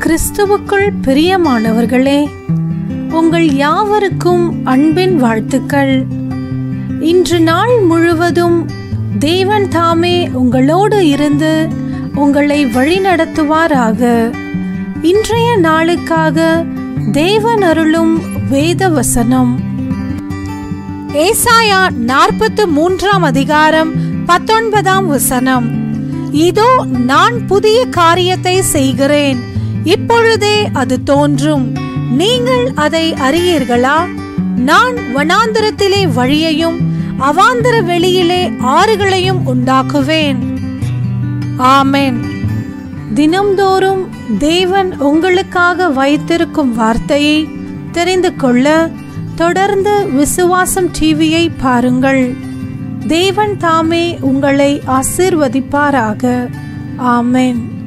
கிறிஸ்துவுக்குள் பிரியமானவர்களே உங்கள் யாவருக்கும் அன்பின் வாழ்த்துக்கள் இன்று நாள் முழுவதும் தேவன் தாமே உங்களோடு இருந்து உங்களை வழிநடத்துவாராக இன்றைய நாளுக்காக தேவன் அருளும் வேத வசனம் ஏசாயா நாற்பத்து மூன்றாம் அதிகாரம் பத்தொன்பதாம் வசனம் இதோ நான் புதிய காரியத்தை செய்கிறேன் இப்பொழுதே அது தோன்றும் நீங்கள் அதை அறியீர்களா நான் வனாந்தரத்திலே வழியையும் அவாந்தர வெளியிலே ஆறுகளையும் உண்டாக்குவேன் ஆமென் தினம்தோறும் தேவன் உங்களுக்காக வைத்திருக்கும் வார்த்தையை தெரிந்து கொள்ள தொடர்ந்து விசுவாசம் டிவியை பாருங்கள் தேவன் தாமே உங்களை ஆசீர்வதிப்பாராக ஆமென்